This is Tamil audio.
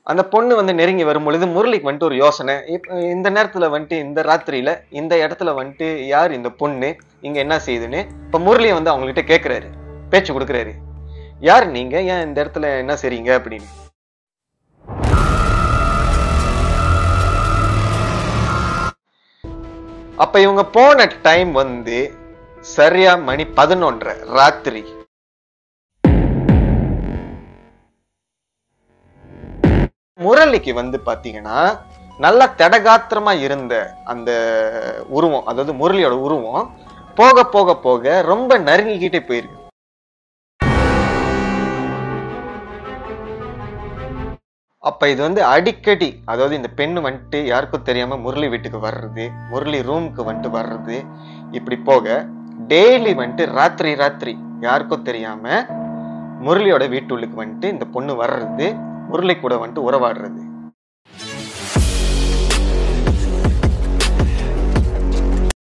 அந்த பொண்ணு வந்து நெருங்கி வரும் பொழுது முரளிக்கு வந்துட்டு ஒரு யோசனை இப்ப இந்த நேரத்துல வந்துட்டு இந்த ராத்திரியில இந்த இடத்துல வந்துட்டு யார் இந்த பொண்ணு இங்க என்ன செய்யுதுன்னு இப்ப முரளி வந்து அவங்க கிட்ட கேக்குறாரு பேச்சு கொடுக்குறாரு யார் நீங்க ஏன் இந்த இடத்துல என்ன செய்றீங்க அப்படின்னு அப்ப இவங்க போன டைம் வந்து சரியா மணி பதினொன்றரை ராத்திரி முரளிக்கு வந்து பாத்தீங்கன்னா நல்லா தடகாத்திரமா இருந்த அந்த உருவம் அதாவது முரளியோட உருவம் போக போக போக ரொம்ப நறுங்கிக்கிட்டே போயிருக்கு அப்ப இது வந்து அடிக்கடி அதாவது இந்த பெண்ணு வந்துட்டு யாருக்கும் தெரியாம முரளி வீட்டுக்கு வர்றது முரளி ரூமுக்கு வந்துட்டு வர்றது இப்படி போக டெய்லி வந்துட்டு ராத்திரி ராத்திரி யாருக்கும் தெரியாம முரளியோட வீட்டுள்ளுக்கு வந்துட்டு இந்த பொண்ணு வர்றது முரளி கூட வந்துட்டு உறவாடுறது